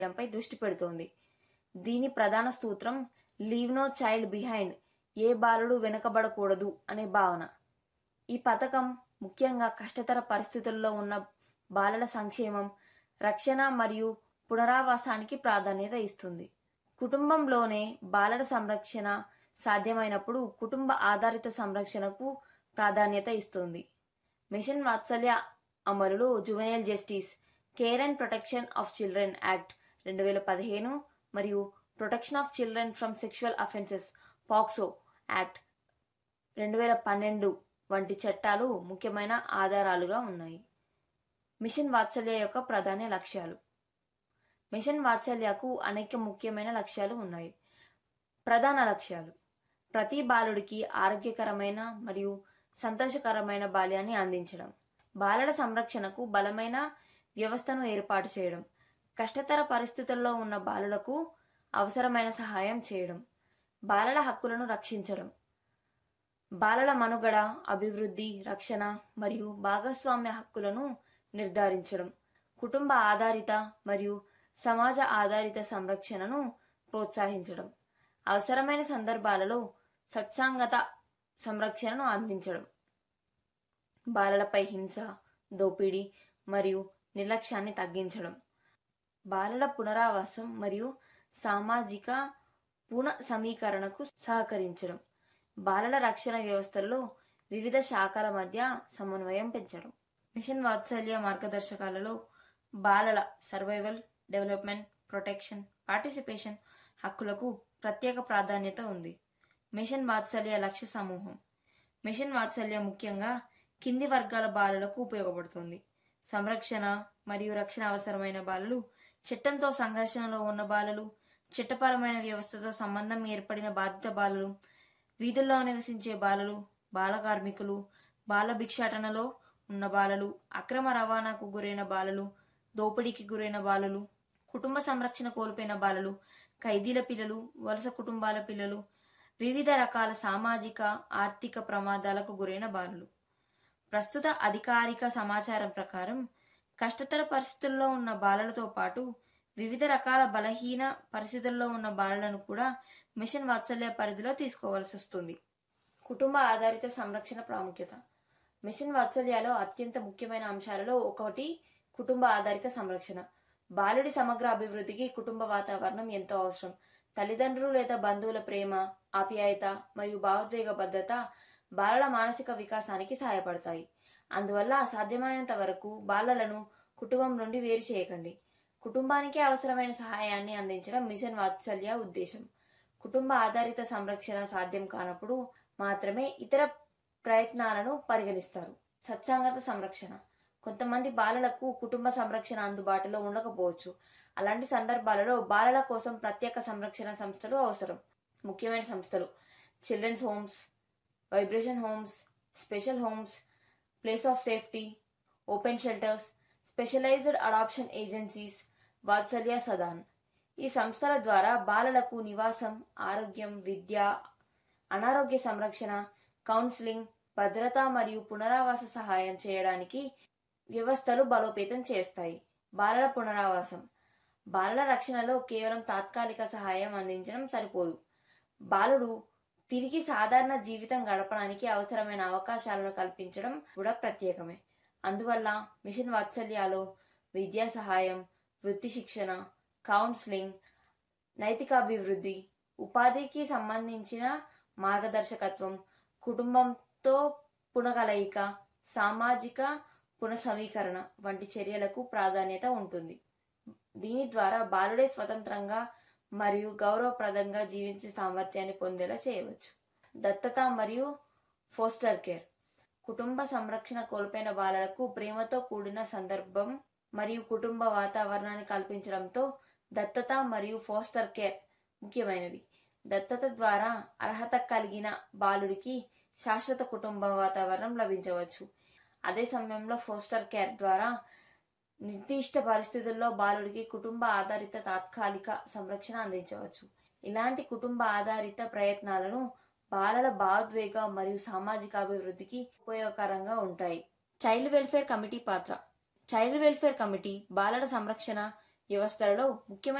చేయడంపై దృష్టి పెడుతోంది దీని ప్రధాన సూత్రం లీవ్ నో చైల్డ్ బిహైండ్ ఏ బాలుడు వెనుకబడకూడదు అనే భావన ఈ పథకం ముఖ్యంగా కష్టతర పరిస్థితుల్లో ఉన్న బాలల సంక్షేమం రక్షణ మరియు పునరావాసానికి ప్రాధాన్యత ఇస్తుంది కుటుంబంలోనే బాలల సంరక్షణ సాధ్యమైనప్పుడు కుటుంబ ఆధారిత సంరక్షణకు ప్రాధాన్యత ఇస్తుంది మిషన్ వాత్సల్య అమలులో juvenile justice care and protection of children act రెండు వేల పదిహేను మరియు protection of children from sexual offences POCSO act రెండు వేల పన్నెండు వంటి చట్టాలు ముఖ్యమైన ఆధారాలుగా ఉన్నాయి మిషన్ వాత్సల్య యొక్క ప్రధాన లక్ష్యాలు మిషన్ వాత్సల్యకు అనేక ముఖ్యమైన లక్ష్యాలు ఉన్నాయి ప్రధాన లక్ష్యాలు ప్రతి బాలుడికి ఆరోగ్యకరమైన మరియు సంతోషకరమైన బాల్యాన్ని అందించడం బాలల సంరక్షణకు బలమైన వ్యవస్థను ఏర్పాటు చేయడం కష్టతర పరిస్థితుల్లో ఉన్న బాలులకు అవసరమైన సహాయం చేయడం బాలల హక్కులను రక్షించడం బాలల మనుగడ అభివృద్ధి రక్షణ మరియు భాగస్వామ్య హక్కులను నిర్ధారించడం కుటుంబ ఆధారిత మరియు సమాజ ఆధారిత సంరక్షణను ప్రోత్సహించడం అవసరమైన సందర్భాలలో సత్సంగత సంరక్షణను అందించడం బాలలపై హింస దోపిడీ మరియు నిర్లక్ష్యాన్ని తగ్గించడం బాలల పునరావాసం మరియు సామాజిక పున సమీకరణకు సహకరించడం బాలల రక్షణ వ్యవస్థల్లో వివిధ శాఖల మధ్య సమన్వయం పెంచడం మిషన్ వాత్సల్య మార్గదర్శకాలలో బాలల సర్వైవల్ డెవలప్మెంట్ ప్రొటెక్షన్ పార్టిసిపేషన్ హక్కులకు ప్రత్యేక ప్రాధాన్యత ఉంది మిషన్ వాత్సల్య లక్ష్య సమూహం మిషన్ వాత్సల్య ముఖ్యంగా కింది వర్గాల బాలలకు ఉపయోగపడుతుంది సంరక్షణ మరియు రక్షణ అవసరమైన బాలలు చట్టంతో సంఘర్షణలో ఉన్న బాలలు చట్టపరమైన వ్యవస్థతో సంబంధం ఏర్పడిన బాధిత బాలలు వీధుల్లో నివసించే బాలలు బాల కార్మికులు బాల భిక్షాటనలో ఉన్న బాలలు అక్రమ రవాణాకు గురైన బాలలు దోపిడీకి గురైన బాలలు కుటుంబ సంరక్షణ కోల్పోయిన బాలలు ఖైదీల పిల్లలు వలస కుటుంబాల పిల్లలు వివిధ రకాల సామాజిక ఆర్థిక ప్రమాదాలకు గురైన బాలలు ప్రస్తుత అధికారిక సమాచారం ప్రకారం కష్టతర పరిస్థితుల్లో ఉన్న బాలలతో పాటు వివిధ రకాల బలహీన పరిస్థితుల్లో ఉన్న బాలలను కూడా మిషన్ వాత్సల్య పరిధిలో తీసుకోవాల్సి వస్తుంది కుటుంబ ఆధారిత సంరక్షణ ప్రాముఖ్యత మిషన్ వాత్సల్యలో అత్యంత ముఖ్యమైన అంశాలలో ఒకటి కుటుంబ ఆధారిత సంరక్షణ బాలుడి సమగ్ర అభివృద్ధికి కుటుంబ వాతావరణం ఎంతో అవసరం తల్లిదండ్రులు లేదా బంధువుల ప్రేమ ఆప్యాయత మరియు భావోద్వేగ భద్రత బాలల మానసిక వికాసానికి సహాయపడతాయి అందువల్ల సాధ్యమైనంత వరకు బాలలను కుటుంబం నుండి వేరు చేయకండి కుటుంబానికి అవసరమైన సహాయాన్ని అందించడం మిషన్ వాత్సల్య ఉద్దేశం కుటుంబ ఆధారిత సంరక్షణ సాధ్యం కానప్పుడు మాత్రమే ఇతర ప్రయత్నాలను పరిగణిస్తారు సత్సంగత సంరక్షణ కొంతమంది బాలలకు కుటుంబ సంరక్షణ అందుబాటులో ఉండకపోవచ్చు అలాంటి సందర్భాలలో బాలల కోసం ప్రత్యేక సంరక్షణ సంస్థలు అవసరం ముఖ్యమైన సంస్థలు children's homes vibration homes special homes place of safety open shelters specialised adoption agencies Vatsalya Sadan ఈ సంస్థల ద్వారా బాలలకు నివాసం ఆరోగ్యం విద్య అనారోగ్య సంరక్షణ కౌన్సిలింగ్ భద్రత మరియు పునరావాస సహాయం చేయడానికి వ్యవస్థలు బలోపేతం చేస్తాయి బాలల పునరావాసం బాలల రక్షణలో కేవలం తాత్కాలిక సహాయం అందించడం సరిపోదు బాలుడు తిరిగి సాధారణ జీవితం గడపడానికి అవసరమైన అవకాశాలను కల్పించడం కూడా ప్రత్యేకమే అందువల్ల మిషన్ వాత్సల్యాలో విద్యా సహాయం వృత్తి శిక్షణ కౌన్సిలింగ్ నైతికాభివృద్ధి ఉపాధికి సంబంధించిన మార్గదర్శకత్వం కుటుంబంతో పునగలయిక సామాజిక పునఃసమీకరణ వంటి చర్యలకు ప్రాధాన్యత ఉంటుంది దీని ద్వారా బాలుడే స్వతంత్రంగా మరియు గౌరవప్రదంగా జీవించే సామర్థ్యాన్ని పొందేలా చేయవచ్చు దత్తత మరియు ఫోస్టర్ కేర్ కుటుంబ సంరక్షణ కోల్పోయిన బాలలకు ప్రేమతో కూడిన సందర్భం మరియు కుటుంబ వాతావరణాన్ని కల్పించడంతో దత్తత మరియు ఫోస్టర్ కేర్ ముఖ్యమైనవి దత్తత ద్వారా అర్హత కలిగిన బాలుడికి శాశ్వత కుటుంబ వాతావరణం లభించవచ్చు అదే సమయంలో ఫోస్టర్ కేర్ ద్వారా నిర్దిష్ట పరిస్థితుల్లో బాలుడికి కుటుంబ ఆధారిత తాత్కాలిక సంరక్షణ అందించవచ్చు ఇలాంటి కుటుంబ ఆధారిత ప్రయత్నాలను బాలల భావోద్వేగ మరియు సామాజిక అభివృద్ధికి ఉపయోగకరంగా ఉంటాయి చైల్డ్ వెల్ఫేర్ కమిటీ పాత్ర చైల్డ్ వెల్ఫేర్ కమిటీ బాలల సంరక్షణ వ్యవస్థలలో ముఖ్యమైన